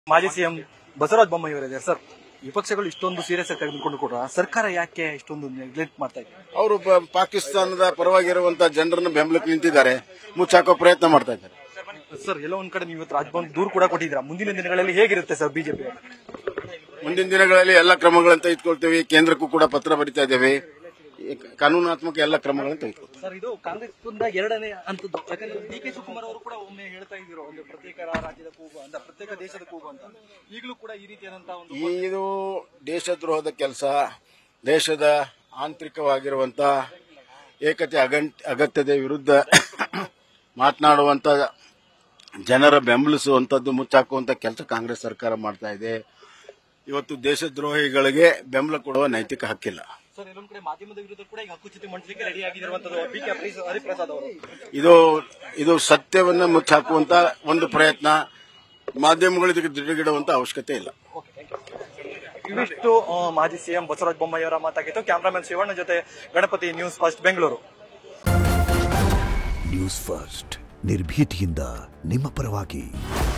ಮಾಜಿ ಸಿಎಂ ಬಸವರಾಜ ಬೊಮ್ಮಾಯಿ ಅವರಿದ್ದಾರೆ ಸರ್ ವಿಪಕ್ಷಗಳು ಇಷ್ಟೊಂದು ಸೀರಿಯಸ್ ಆಗಿ ತೆಗೆದುಕೊಂಡು ಕೂಡ ಸರ್ಕಾರ ಯಾಕೆ ಇಷ್ಟೊಂದು ನೆಗ್ಲೆಕ್ಟ್ ಮಾಡ್ತಾ ಇದೆ ಅವರು ಪ- ಪಾಕಿಸ್ತಾನದ ಪರವಾಗಿರುವಂತಹ ಜನರನ್ನು ಬೆಂಬಲಕ್ಕೆ ನಿಂತಿದ್ದಾರೆ ಮುಚ್ಚಾಕೋ ಪ್ರಯತ್ನ ಮಾಡ್ತಾ ಇದ್ದಾರೆ ಸರ್ ಎಲ್ಲ ಒಂದ್ ಕಡೆ ನೀವು ಇವತ್ತು ರಾಜಭವನ್ ದೂರು ಕೂಡ ಕೊಟ್ಟಿದ್ದೀರಾ ಮುಂದಿನ ದಿನಗಳಲ್ಲಿ ಹೇಗಿರುತ್ತೆ ಸರ್ ಬಿಜೆಪಿ ಮುಂದಿನ ದಿನಗಳಲ್ಲಿ ಎಲ್ಲ ಕ್ರಮಗಳನ್ನು ತೆಗೆದುಕೊಳ್ತೇವೆ ಕೇಂದ್ರಕ್ಕೂ ಕೂಡ ಪತ್ರ ಬರಿತಾ ಇದ್ದೇವೆ ಈ ಕಾನೂನಾತ್ಮಕ ಎಲ್ಲ ಕ್ರಮಗಳನ್ನು ತೆಗೆದುಕೊಳ್ತೇವೆ ಸರ್ ಇದು ಕಾಂಗ್ರೆಸ್ ಎರಡನೇ ಹಂತದ್ದು ಯಾಕಂದ್ರೆ ಡಿ ಕೆ ಶಿವಕುಮಾರ್ ಅವರು ಕೂಡ ಒಮ್ಮೆ ಹೇಳ್ತಾ ಇದ್ರು ಒಂದು ಪ್ರತ್ಯೇಕ ರಾಜ್ಯದ ಕೂಗು ಅಂತ ಪ್ರತ್ಯೇಕ ದೇಶದ ಕೂಗು ಅಂತ ಈಗಲೂ ಕೂಡ ಈ ರೀತಿಯಾದಂತಹ ಒಂದು ಇದು ದೇಶದ್ರೋಹದ ಕೆಲಸ ದೇಶದ ಆಂತರಿಕವಾಗಿರುವಂತ ಏಕತೆ ಅಗಂಟ್ ಅಗತ್ಯದ ವಿರುದ್ಧ ಮಾತನಾಡುವಂತ ಜನರ ಬೆಂಬಲಿಸುವಂತದ್ದು ಮುಚ್ಚಾಕುವಂತ ಕೆಲಸ ಕಾಂಗ್ರೆಸ್ ಸರ್ಕಾರ ಮಾಡ್ತಾ ಇದೆ ಇವತ್ತು ದೇಶದ್ರೋಹಿಗಳಿಗೆ ಬೆಂಬಲ ಕೊಡುವ ನೈತಿಕ ಹಕ್ಕಿಲ್ಲ ಸರ್ ಎಲ್ಲೊಂದ್ ಕಡೆ ಮಾಧ್ಯಮದ ವಿರುದ್ಧ ಕೂಡ ಈಗ ಹಕ್ಕುಚ್ಯುತಿ ಮಂಡಿಸಲಿಕ್ಕೆ ರೆಡಿ ಆಗಿರುವಂತದ್ದು ಬಿ ಕೆ ಹರಿಪ್ರಸಾದ್ ಅವರು ಇದು ಇದು ಸತ್ಯವನ್ನ ಮುಚ್ಚಾಕುವಂತ ಒಂದು ಪ್ರಯತ್ನ ಮಾಧ್ಯಮಗಳು ಇದಕ್ಕೆ ದಿಢಗಿಡುವಂತ ಅವಶ್ಯಕತೆ ಇಲ್ಲ ಇವಿಷ್ಟು ಆ, ಮಾಜಿ ಸಿಎಂ ಬಸವರಾಜ ಬೊಮ್ಮಾಯಿ ಅವರ ಮಾತಾಗಿತ್ತು ಕ್ಯಾಮರಾಮನ್ ಶಿವಣ್ಣ ಜೊತೆ Ganapathi news first Bengaluru news first ನಿರ್ಭೀತಿಯಿಂದ ನಿಮ್ಮ ಪರವಾಗಿ